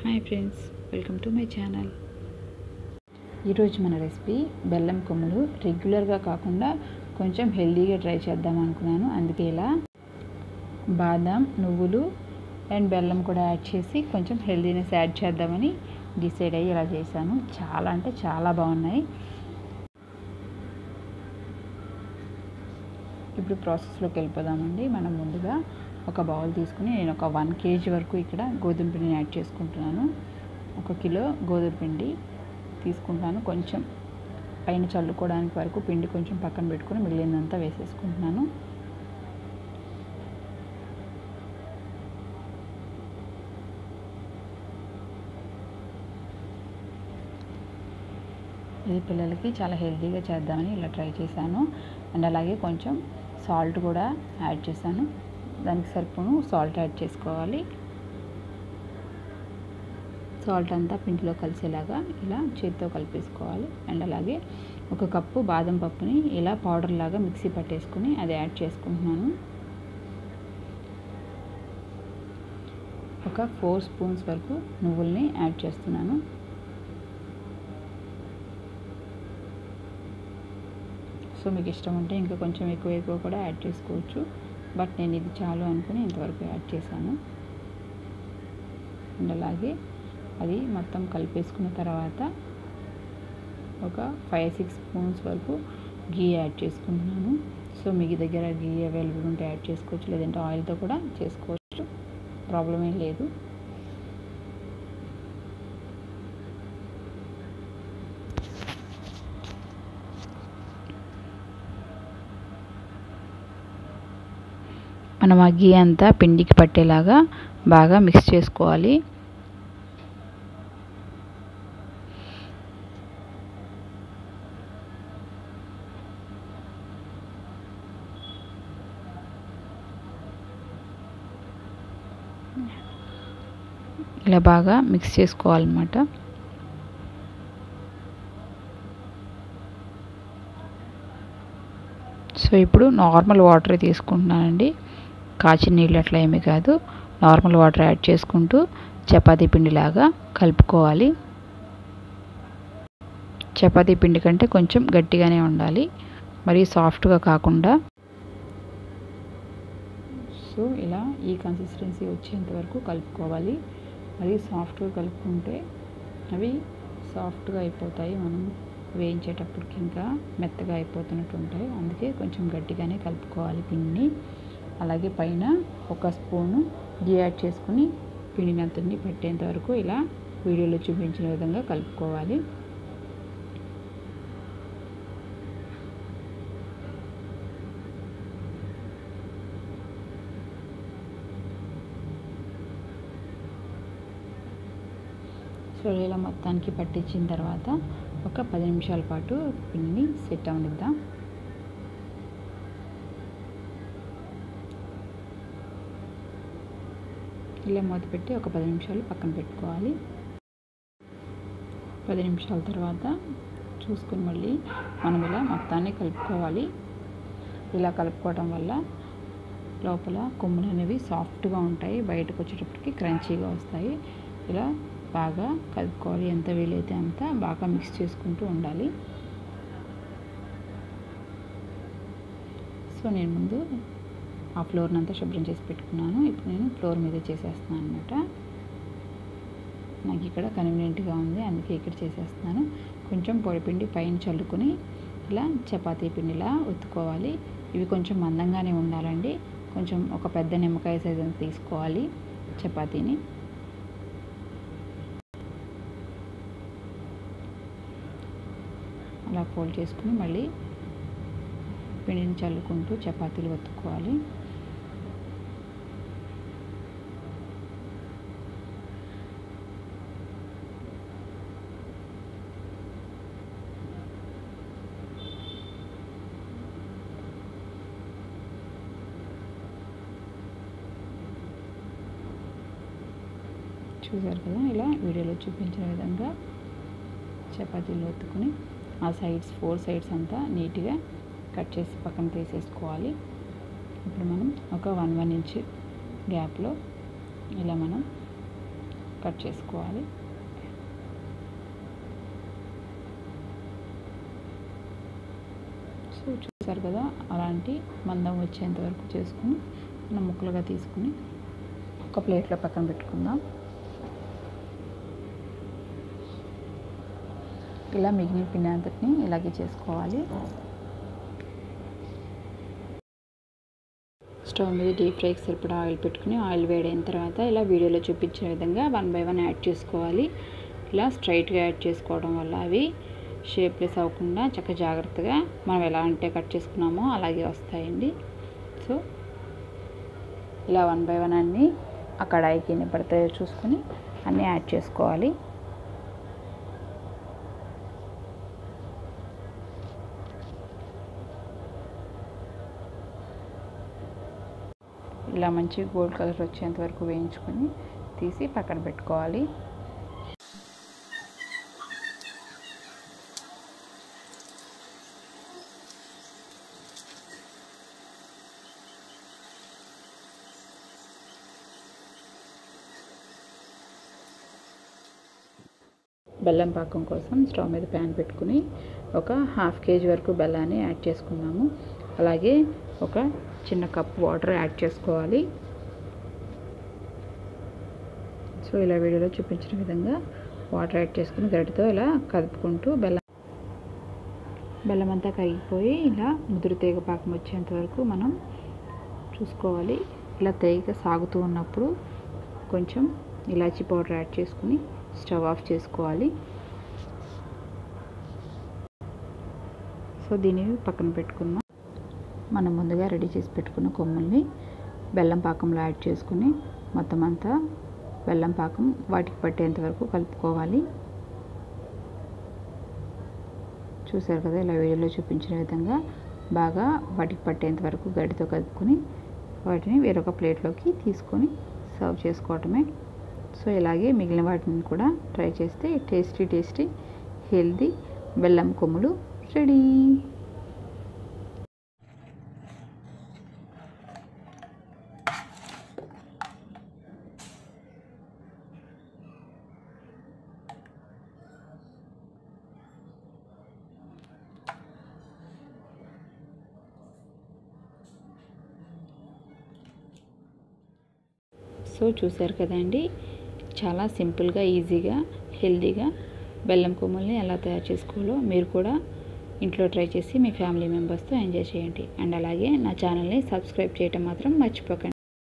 hi friends welcome to my channel ఈరోజు మన recipe బెల్లం కొమ్ములు రెగ్యులర్గా కాకుండా కొంచెం హెల్దీగా ట్రై చేద్దాం అనుకున్నాను అందుకే ఇలా బాదం నువ్వులు అండ్ బెల్లం కూడా యాడ్ చేసి కొంచెం హెల్దీనెస్ యాడ్ చేద్దామని డిసైడ్ అయ్యి ఇలా చేశాను చాలా అంటే చాలా బాగున్నాయి ఇప్పుడు ప్రాసెస్లోకి వెళ్ళిపోదామండి మనం ముందుగా ఒక బౌల్ తీసుకుని నేను ఒక వన్ కేజీ వరకు ఇక్కడ గోధుమ పిండిని యాడ్ చేసుకుంటున్నాను ఒక కిలో గోధుమ పిండి తీసుకుంటాను కొంచెం పైన చల్లుకోవడానికి వరకు పిండి కొంచెం పక్కన పెట్టుకుని మిగిలిందంతా వేసేసుకుంటున్నాను ఇది పిల్లలకి చాలా హెల్తీగా చేద్దామని ఇలా ట్రై చేశాను అండ్ అలాగే కొంచెం సాల్ట్ కూడా యాడ్ చేశాను దానికి సరిపోను సాల్ట్ యాడ్ చేసుకోవాలి సాల్ట్ అంతా పిండిలో కలిసేలాగా ఇలా చేతితో కలిపేసుకోవాలి అండ్ అలాగే ఒక కప్పు బాదం పప్పుని ఇలా పౌడర్ లాగా మిక్సీ పట్టేసుకుని అది యాడ్ చేసుకుంటున్నాను ఒక ఫోర్ స్పూన్స్ వరకు నువ్వుల్ని యాడ్ చేస్తున్నాను సో మీకు ఇష్టం ఉంటే ఇంకా కొంచెం ఎక్కువ ఎక్కువ కూడా యాడ్ చేసుకోవచ్చు బట్ నేను ఇది చాలు అనుకుని ఇంతవరకు యాడ్ చేశాను అండ్ అలాగే అది మొత్తం కలిపేసుకున్న తర్వాత ఒక ఫైవ్ సిక్స్ స్పూన్స్ వరకు గీ యాడ్ చేసుకుంటున్నాను సో మీకు దగ్గర గీ అవైలబుల్ ఉంటే యాడ్ చేసుకోవచ్చు లేదంటే ఆయిల్తో కూడా చేసుకోవచ్చు ప్రాబ్లం ఏం లేదు మనం ఆ గీ అంతా పిండికి పట్టేలాగా బాగా మిక్స్ చేసుకోవాలి ఇలా బాగా మిక్స్ చేసుకోవాలన్నమాట సో ఇప్పుడు నార్మల్ వాటర్ తీసుకుంటున్నానండి కాచిన నీళ్ళు అట్లా ఏమీ కాదు నార్మల్ వాటర్ యాడ్ చేసుకుంటూ చపాతీ పిండిలాగా కలుపుకోవాలి చపాతీ పిండి కంటే కొంచెం గట్టిగానే ఉండాలి మరి సాఫ్ట్గా కాకుండా సో ఇలా ఈ కన్సిస్టెన్సీ వచ్చేంత వరకు కలుపుకోవాలి మరి సాఫ్ట్గా కలుపుకుంటే అవి సాఫ్ట్గా అయిపోతాయి మనం వేయించేటప్పటికి ఇంకా మెత్తగా అయిపోతున్నట్టు ఉంటాయి అందుకే కొంచెం గట్టిగానే కలుపుకోవాలి పిండిని అలాగే పైన ఒక స్పూను గీ యాడ్ చేసుకుని పిండిని అంతని పట్టేంత వరకు ఇలా వీడియోలో చూపించిన విధంగా కలుపుకోవాలి సో ఇలా మొత్తానికి పట్టించిన తర్వాత ఒక పది నిమిషాల పాటు పిండిని సెట్ అవనిద్దాం ఇలా మూత పెట్టి ఒక పది నిమిషాలు పక్కన పెట్టుకోవాలి పది నిమిషాల తర్వాత చూసుకుని మళ్ళీ మనం ఇలా మొత్తాన్ని కలుపుకోవాలి ఇలా కలుపుకోవడం వల్ల లోపల కొమ్ములు అనేవి సాఫ్ట్గా ఉంటాయి బయటకు వచ్చేటప్పటికి క్రంచీగా వస్తాయి ఇలా బాగా కలుపుకోవాలి ఎంత వీలైతే అంత బాగా మిక్స్ చేసుకుంటూ ఉండాలి సో నేను ముందు ఆ ఫ్లోర్ని అంతా శుభ్రం చేసి పెట్టుకున్నాను ఇప్పుడు నేను ఫ్లోర్ మీద చేసేస్తున్నాను అనమాట నాకు ఇక్కడ కన్వీనియంట్గా ఉంది అందుకే ఇక్కడ చేసేస్తున్నాను కొంచెం పొడిపిండి పైన చల్లుకొని ఇలా చపాతీ పిండిలా ఒత్తుకోవాలి ఇవి కొంచెం మందంగానే ఉండాలండి కొంచెం ఒక పెద్ద నిమ్మకాయ సైజు తీసుకోవాలి చపాతీని అలా ఫోల్డ్ చేసుకుని మళ్ళీ పిండిని చల్లుకుంటూ చపాతీలు ఒత్తుకోవాలి చూసారు కదా ఇలా వీడియోలో చూపించిన విధంగా చపాతీలు ఒత్తుకుని ఆ సైడ్స్ ఫోర్ సైడ్స్ అంతా నీట్గా కట్ చేసి పక్కన తీసేసుకోవాలి ఇప్పుడు మనం ఒక వన్ వన్ ఇంచ్ గ్యాప్లో ఇలా మనం కట్ చేసుకోవాలి సో చూసారు కదా అలాంటి మందం వచ్చేంత వరకు చేసుకుని మనం ముక్కలుగా తీసుకుని ఒక ప్లేట్లో పక్కన పెట్టుకుందాం ఇలా మిగిలిన పిండి అంతటిని ఇలాగే చేసుకోవాలి స్టవ్ మీద డీప్ ఫ్రైకి సరిపడా ఆయిల్ పెట్టుకుని ఆయిల్ వేడైన తర్వాత ఇలా వీడియోలో చూపించిన విధంగా వన్ బై వన్ యాడ్ చేసుకోవాలి ఇలా స్ట్రైట్గా యాడ్ చేసుకోవడం వల్ల అవి షేప్లెస్ అవ్వకుండా చక్క జాగ్రత్తగా మనం ఎలా అంటే కట్ చేసుకున్నామో అలాగే వస్తాయండి సో ఇలా వన్ బై వన్ అన్నీ ఆ కడాయికి ఎన్ని పడతాయో చూసుకొని అన్నీ యాడ్ చేసుకోవాలి ఇలా మంచి గోల్డ్ కలర్ వచ్చేంత వరకు వేయించుకొని తీసి పక్కన పెట్టుకోవాలి బెల్లం పాకం కోసం స్టవ్ మీద ప్యాన్ పెట్టుకుని ఒక హాఫ్ కేజీ వరకు బెల్లాన్ని యాడ్ చేసుకున్నాము అలాగే ఒక చిన్న కప్ వాటర్ యాడ్ చేసుకోవాలి సో ఇలా వీడియోలో చూపించిన విధంగా వాటర్ యాడ్ చేసుకుని గరిటతో ఇలా కదుపుకుంటూ బెల్లం బెల్లం అంతా కరిగిపోయి ఇలా ముదురు తీగ పాకం వచ్చేంత వరకు మనం చూసుకోవాలి ఇలా తీగ సాగుతూ ఉన్నప్పుడు కొంచెం ఇలాచీ పౌడర్ యాడ్ చేసుకుని స్టవ్ ఆఫ్ చేసుకోవాలి సో దీన్ని పక్కన పెట్టుకుందాం మనం ముందుగా రెడీ చేసి పెట్టుకున్న కొమ్ముల్ని బెల్లం పాకంలో యాడ్ చేసుకుని మొత్తం అంతా బెల్లం పాకం వాటికి పట్టేంత వరకు కలుపుకోవాలి చూసారు కదా ఇలా వీడియోలో చూపించిన విధంగా బాగా వాటికి పట్టేంత వరకు గడితో కలుపుకొని వాటిని వేరొక ప్లేట్లోకి తీసుకొని సర్వ్ చేసుకోవటమే సో ఇలాగే మిగిలిన వాటిని కూడా ట్రై చేస్తే టేస్టీ టేస్టీ హెల్దీ బెల్లం కొమ్ములు రెడీ సో చూసారు కదండి చాలా సింపుల్గా ఈజీగా హెల్తీగా బెల్లం కొమ్ముల్ని ఎలా తయారు చేసుకోవాలో మీరు కూడా ఇంట్లో ట్రై చేసి మీ ఫ్యామిలీ మెంబర్స్తో ఎంజాయ్ చేయండి అండ్ అలాగే నా ఛానల్ని సబ్స్క్రైబ్ చేయటం మాత్రం మర్చిపోకండి